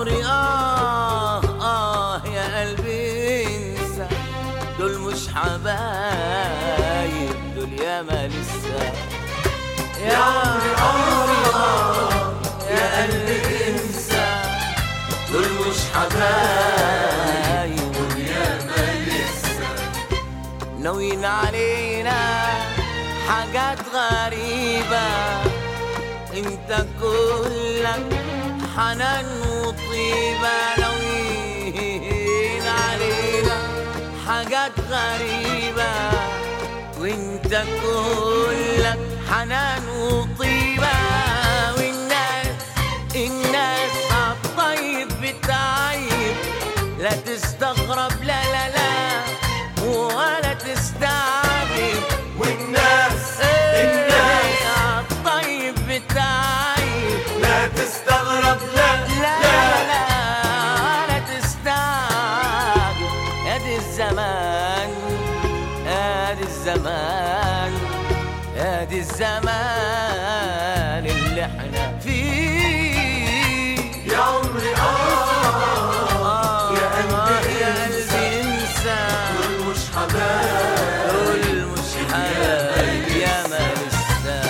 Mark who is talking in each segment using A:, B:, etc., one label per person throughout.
A: عمري آه آه يا قلبي انسى دول مش حبايب دول ياما لسه يا عمري عمري آه يا قلبي انسى دول مش حبايب دول ياما لسه ناويين علينا حاجات غريبة انت كلك حنان وطيبة ناويين علينا حاجات غريبة وانت كلك حنان وطيبة والناس الناس عالطيب بتعيب لا تستغرب لا لا لا ولا تستعجب
B: والناس
A: الناس عالطيب بتعيب
B: لا تستغرب لا
A: لا لا لا تستعجب يا دي الزمان يا دي الزمان يا دي الزمان اللي احنا فيه
B: يا عمري آه
A: آه
B: يا قلبي
A: يا
B: انسى.
A: قلبي انسى
B: دول مش حبايب
A: دول مش حبايب يا ما لسه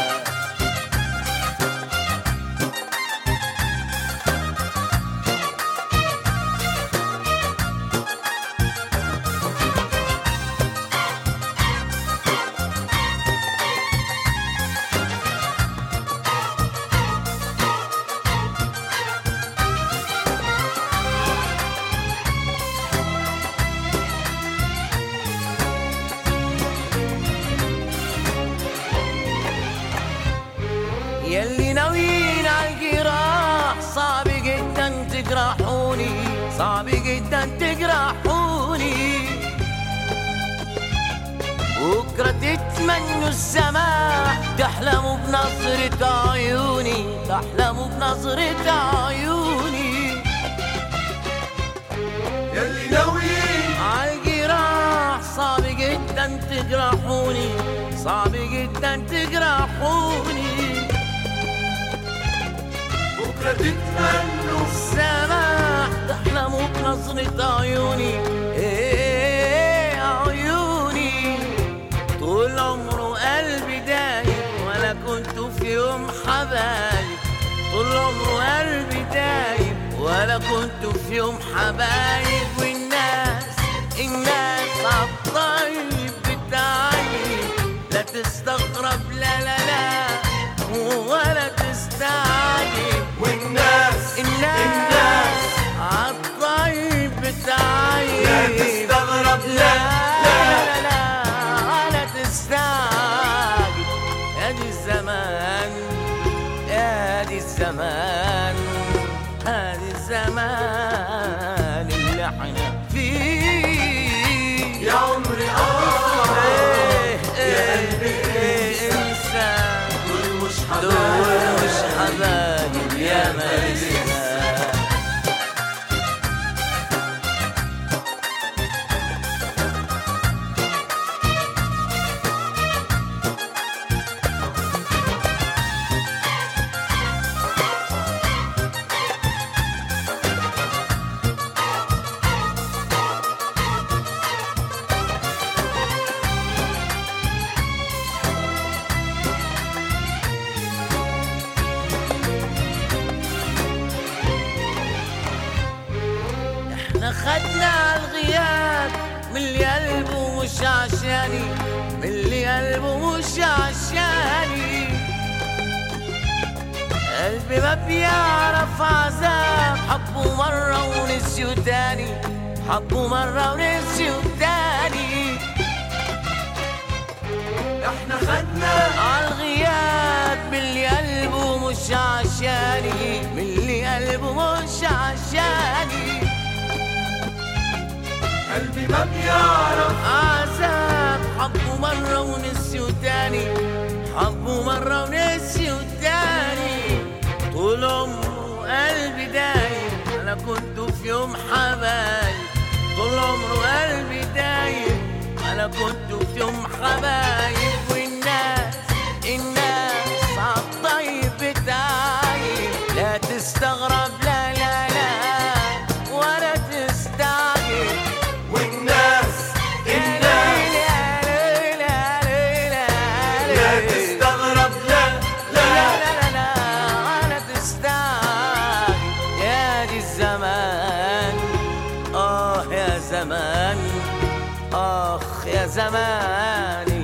A: يلي ناويين عالجراح صعب جدا تجرحوني صعب جدا تجرحوني بكرة تتمنوا السماح تحلموا بنظرة عيوني تحلموا بنظرة عيوني
B: يلي ناويين
A: عالجراح صعب جدا تجرحوني صعب جدا تجرحوني
B: بكرة تتمنوا
A: السماح تحلموا بنظرة عيوني ايه عيوني طول عمره قلبي دايب ولا كنت في يوم حبايب طول عمره قلبي دايب ولا كنت في يوم حبايب والناس الناس عالطيب بتعيب لا تستغرب لا لا لا ولا تستعجب
B: والناس
A: الناس عالطيب بتعيب
B: لا تستغرب لا
A: لا لا لا لا تستعجب يا دي الزمان يا دي الزمان هذه الزمان اللي احنا فيه
B: يا عمري آه
A: إيه
B: يا
A: إيه
B: قلبي
A: إيه انسى
B: دول مش
A: دول
B: حبايب
A: مش حبايب يا ما لسه احنا خدنا الغياب من اللي قلبه مش عشاني من اللي قلبه مش عشاني قلبي ما بيعرف عذاب حبه مرة ونسيه تاني حبه مرة ونسيه تاني
B: احنا خدنا
A: عالغياب من اللي قلبه مش عشاني من اللي قلبه مش عشاني
B: قلبي ما بيعرف
A: عذاب حبه مرة ونسيه تاني حبه مرة ونسيه تاني طول عمره قلبي دايب أنا كنت في يوم حبايب طول عمره قلبي دايب أنا كنت في يوم حبايب والناس الناس عالطيب بتاعي لا تستغرب لا لا لا زمان آخ يا زماني